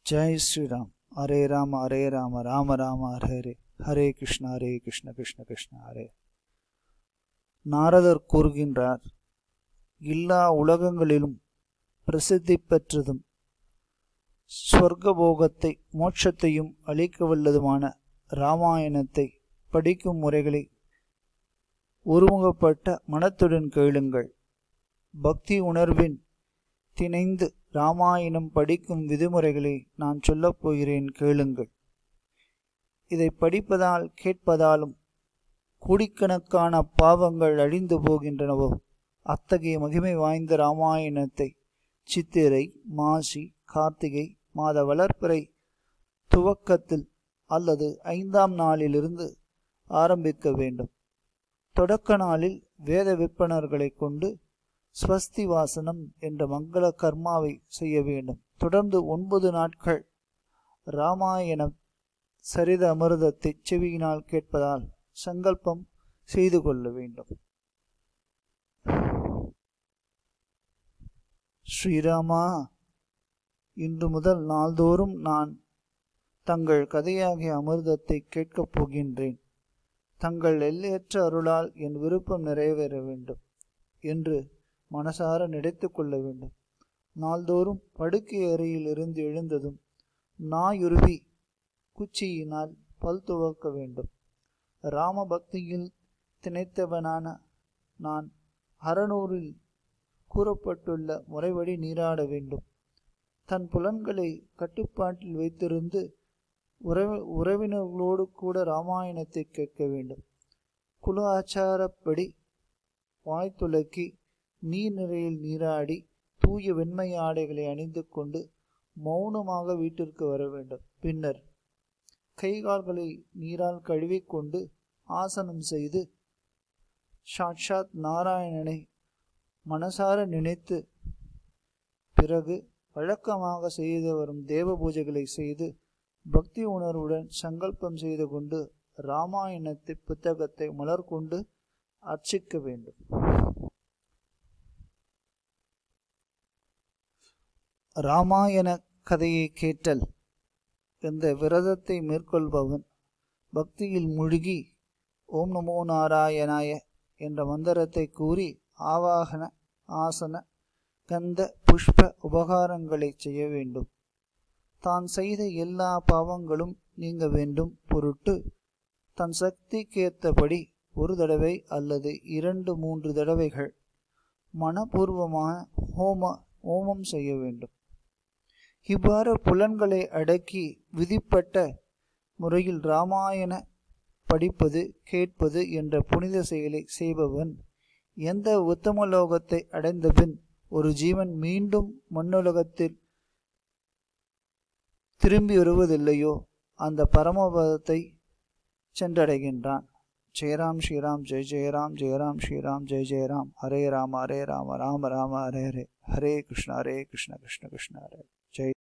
ஜெய் ஸ்ரீராம் ஹரே ராம ஹரே ராம ராம ராம ஹரே ஹரே ஹரே கிருஷ்ண ஹரே கிருஷ்ண கிருஷ்ண கிருஷ்ண ஹரே நாரதர் கூறுகின்றார் எல்லா உலகங்களிலும் பிரசித்தி பெற்றதும் ஸ்வர்கபோகத்தை மோட்சத்தையும் அளிக்க வல்லதுமான இராமாயணத்தை படிக்கும் முறைகளை ஒருமுகப்பட்ட மனத்துடன் கேளுங்கள் பக்தி உணர்வின் திணைந்து ராமாயணம் படிக்கும் விதிமுறைகளை நான் சொல்லப் போகிறேன் கேளுங்கள் இதை படிப்பதால் கேட்பதாலும் கோடிக்கணக்கான பாவங்கள் அழிந்து போகின்றனவோ அத்தகைய மகிமை வாய்ந்த ராமாயணத்தை சித்திரை மாசி கார்த்திகை மாத வளர்ப்பிறை துவக்கத்தில் அல்லது ஐந்தாம் நாளிலிருந்து ஆரம்பிக்க வேண்டும் தொடக்க நாளில் வேத விற்பனர்களை கொண்டு ஸ்வஸ்தி வாசனம் என்ற மங்கள கர்மாவை செய்ய வேண்டும் தொடர்ந்து ஒன்பது நாட்கள் ராமாயணம் சரித அமிர்தத்தை செவியினால் கேட்பதால் சங்கல்பம் செய்து கொள்ள வேண்டும் ஸ்ரீராமா இன்று முதல் நாள்தோறும் நான் தங்கள் கதையாகிய அமிர்தத்தை கேட்கப் போகின்றேன் தங்கள் எல்லையற்ற அருளால் என் விருப்பம் நிறைவேற வேண்டும் என்று மனசார நினைத்து கொள்ள வேண்டும் நாள்தோறும் படுக்கை அறையில் இருந்து எழுந்ததும் நாயுருவி குச்சியினால் பல் துவக்க வேண்டும் ராம பக்தியில் திணைத்தவனான நான் அறநூறில் கூறப்பட்டுள்ள முறைப்படி நீராட வேண்டும் தன் புலன்களை கட்டுப்பாட்டில் வைத்திருந்து உறவு உறவினர்களோடு கூட ராமாயணத்தை கேட்க வேண்டும் குல ஆச்சாரப்படி வாய் துலக்கி நீர் நிறையில் நீராடி தூய வெண்மை ஆடைகளை அணிந்து கொண்டு மௌனமாக வீட்டிற்கு வர வேண்டும் பின்னர் கை கால்களை நீரால் கழுவிக்கொண்டு ஆசனம் செய்து சாட்சாத் நாராயணனை மனசார நினைத்து பிறகு வழக்கமாக செய்து வரும் தேவ பூஜைகளை செய்து பக்தி உணர்வுடன் சங்கல்பம் செய்து கொண்டு ராமாயணத்தை புத்தகத்தை மலர் கொண்டு அர்ச்சிக்க வேண்டும் ராமாயண கதையை கேட்டல் இந்த விரதத்தை மேற்கொள்பவன் பக்தியில் மூழ்கி ஓம் நமோ நாராயணாய என்ற மந்திரத்தை கூறி ஆவாகன ஆசன கந்த புஷ்ப உபகாரங்களை செய்ய வேண்டும் தான் செய்த எல்லா பாவங்களும் நீங்க வேண்டும் பொருட்டு தன் சக்திக்கேற்றபடி ஒரு தடவை அல்லது இரண்டு மூன்று தடவைகள் மனப்பூர்வமான ஹோம ஹோமம் செய்ய வேண்டும் இவ்வாறு புலன்களை அடக்கி விதிப்பட்ட முறையில் ராமாயண படிப்பது கேட்பது என்ற புனித செயலை செய்பவன் எந்த உத்தமலோகத்தை அடைந்தபின் ஒரு ஜீவன் மீண்டும் மண்ணுலகத்தில் திரும்பி வருவதில்லையோ அந்த பரமபதத்தை சென்றடைகின்றான் ஜெயராம் ஸ்ரீராம் ஜெய் ஜெயராம் ஜெயராம் ஸ்ரீராம் ஜெய் ஜெயராம் ஹரே ராம ஹரே ராம ராம ராம ஹரே ஹரே ஹரே கிருஷ்ண ஹரே கிருஷ்ண கிருஷ்ண கிருஷ்ண ஹரே ஜெய்